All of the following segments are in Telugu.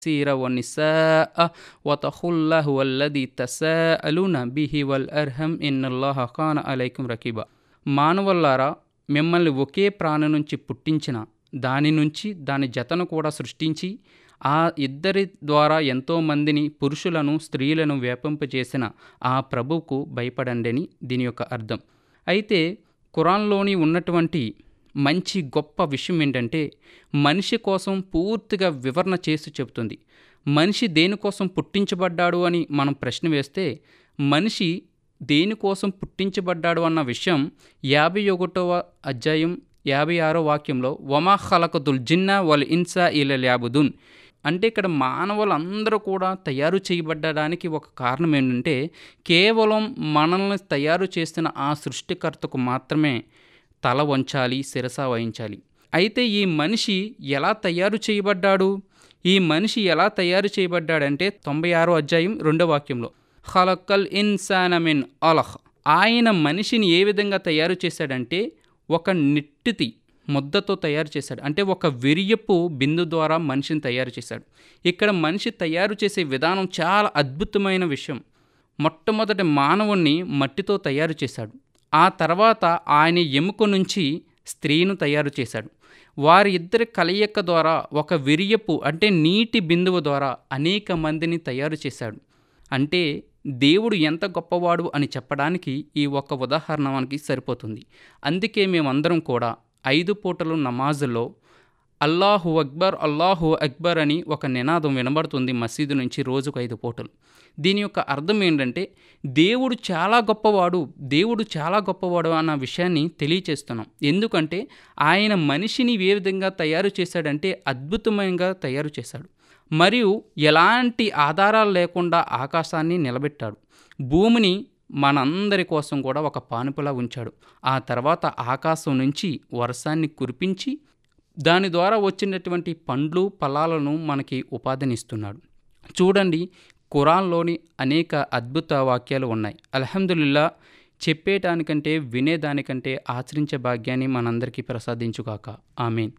السير والنساء واتقوا الله والذي تساءلون به والأرham إن الله كان عليكم رقيبا మానవులారా మిమ్మల్ని ఒకే ప్రాణి నుంచి పుట్టించిన దాని నుంచి దాని జతను కూడా సృష్టించి ఆ ఇద్దరి ద్వారా ఎంతో మందిని పురుషులను స్త్రీలను వ్యాపింపజేసిన ఆ ప్రభువుకు భయపడండి దీని యొక్క అర్థం అయితే ఖురాన్లోని ఉన్నటువంటి మంచి గొప్ప విషయం ఏంటంటే మనిషి కోసం పూర్తిగా వివరణ చేసి చెబుతుంది మనిషి దేనికోసం పుట్టించబడ్డాడు అని మనం ప్రశ్న వేస్తే మనిషి దేనికోసం పుట్టించబడ్డాడు అన్న విషయం యాభై ఒకటవ అధ్యాయం యాభై ఆరో వాక్యంలో వమా ఖలకతుల్ జిన్నా వల్ ఇన్సా ఇల ల్యాబుదున్ అంటే ఇక్కడ మానవులందరూ కూడా తయారు చేయబడ్డడానికి ఒక కారణం ఏంటంటే కేవలం మనల్ని తయారు చేసిన ఆ సృష్టికర్తకు మాత్రమే తల వంచాలి శిరస వహించాలి అయితే ఈ మనిషి ఎలా తయారు చేయబడ్డాడు ఈ మనిషి ఎలా తయారు చేయబడ్డాడంటే తొంభై ఆరో అధ్యాయం రెండో వాక్యంలో ఖలక్కల్ ఇన్సానమిన్ అలహ్ ఆయన మనిషిని ఏ విధంగా తయారు చేశాడంటే ఒక నిట్టితి ముద్దతో తయారు చేశాడు అంటే ఒక విరియపు బిందు ద్వారా మనిషిని తయారు చేశాడు ఇక్కడ మనిషి తయారు చేసే విధానం చాలా అద్భుతమైన విషయం మొట్టమొదటి మానవుణ్ణి మట్టితో తయారు చేశాడు ఆ తర్వాత ఆయన ఎముక నుంచి స్త్రీను తయారు చేశాడు వారి ఇద్దరి కలయిక ద్వారా ఒక విరియపు అంటే నీటి బిందువు ద్వారా అనేక మందిని తయారు చేశాడు అంటే దేవుడు ఎంత గొప్పవాడు అని చెప్పడానికి ఈ ఒక్క ఉదాహరణ మనకి సరిపోతుంది అందుకే మేమందరం కూడా ఐదు పూటలు నమాజుల్లో అల్లాహు అక్బర్ అల్లాహు అక్బర్ అని ఒక నినాదం వినబడుతుంది మసీదు నుంచి రోజుకు ఐదు పూటలు దీని యొక్క అర్థం ఏంటంటే దేవుడు చాలా గొప్పవాడు దేవుడు చాలా గొప్పవాడు అన్న విషయాన్ని తెలియచేస్తున్నాం ఎందుకంటే ఆయన మనిషిని ఏ విధంగా తయారు చేశాడంటే అద్భుతమైనగా తయారు చేశాడు మరియు ఎలాంటి ఆధారాలు లేకుండా ఆకాశాన్ని నిలబెట్టాడు భూమిని మనందరి కోసం కూడా ఒక పానుపులా ఉంచాడు ఆ తర్వాత ఆకాశం నుంచి వర్షాన్ని కురిపించి దాని ద్వారా వచ్చినటువంటి పండ్లు ఫలాలను మనకి ఉపాధినిస్తున్నాడు చూడండి ఖురాన్లోని అనేక అద్భుత వాక్యాలు ఉన్నాయి అల్హమ్దుల్లా చెప్పేటానికంటే వినేదానికంటే ఆచరించే భాగ్యాన్ని మనందరికీ ప్రసాదించుగాక ఆమెన్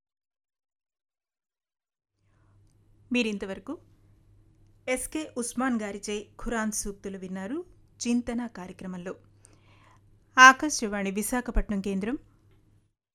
మీరింతవరకు ఎస్కే ఉస్మాన్ గారిచే ఖురాన్ సూక్తులు విన్నారు చింతన కార్యక్రమంలో ఆకాశవాణి విశాఖపట్నం కేంద్రం